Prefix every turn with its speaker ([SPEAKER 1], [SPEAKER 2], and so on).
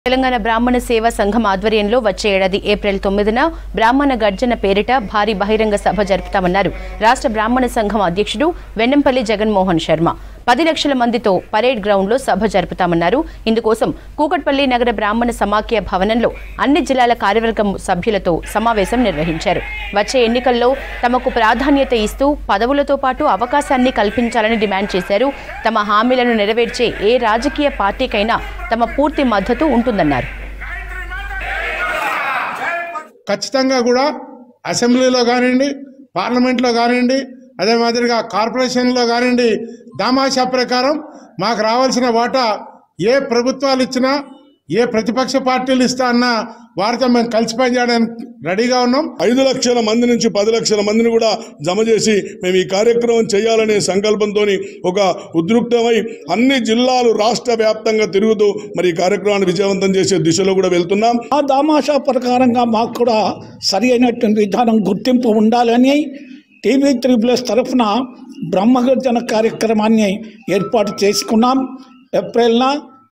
[SPEAKER 1] తెలంగాణ బ్రాహ్మణ సేవా సంఘం ఆధ్వర్యంలో వచ్చే ఏడాది ఏప్రిల్ తొమ్మిదిన బ్రాహ్మణ గర్జన పేరిట భారీ బహిరంగ సభ జరుపుతామన్నారు రాష్ట్ర బ్రాహ్మణ సంఘం అధ్యక్షుడు వెన్నంపల్లి జగన్మోహన్ శర్మ పది లక్షల మందితో పరేడ్ గ్రౌండ్లో సభ జరుపుతామన్నారు ఇందుకోసం కూకట్పల్లి నగర బ్రాహ్మణ సమాఖ్య భవనంలో అన్ని జిల్లాల కార్యవర్గం సభ్యులతో సమావేశం నిర్వహించారు వచ్చే ఎన్నికల్లో తమకు ప్రాధాన్యత ఇస్తూ పదవులతో పాటు అవకాశాన్ని కల్పించాలని డిమాండ్ చేశారు తమ హామీలను నెరవేర్చే ఏ రాజకీయ పార్టీకైనా తమ పూర్తి మద్దతు ఉంటుందన్నారు
[SPEAKER 2] ఖచ్చితంగా కూడా అసెంబ్లీలో కానివ్వండి పార్లమెంట్లో కానివ్వండి అదే మాదిరిగా కార్పొరేషన్లో కానివ్వండి దామాషా ప్రకారం మాకు రావాల్సిన వాటా ఏ ప్రభుత్వాలు ఇచ్చినా ఏ ప్రతిపక్ష పార్టీలు ఇస్తా అన్నా వారితో మేము కలిసి పనిచేయడానికి రెడీగా ఉన్నాం
[SPEAKER 3] ఐదు లక్షల మంది నుంచి పది లక్షల మందిని కూడా జమ చేసి మేము ఈ కార్యక్రమం చేయాలనే సంకల్పంతో ఒక ఉద్రిక్తమై అన్ని జిల్లాలు రాష్ట్ర వ్యాప్తంగా తిరుగుతూ మరి ఈ కార్యక్రమాన్ని విజయవంతం చేసే దిశలో కూడా వెళ్తున్నాం
[SPEAKER 4] ఆ దామాషా ప్రకారంగా మాకు కూడా సరి అయినటువంటి విధానం గుర్తింపు ఉండాలని టీవీ త్రీ ప్లస్ తరఫున బ్రహ్మగర్జన కార్యక్రమాన్ని ఏర్పాటు చేసుకున్నాం ఏప్రిల్న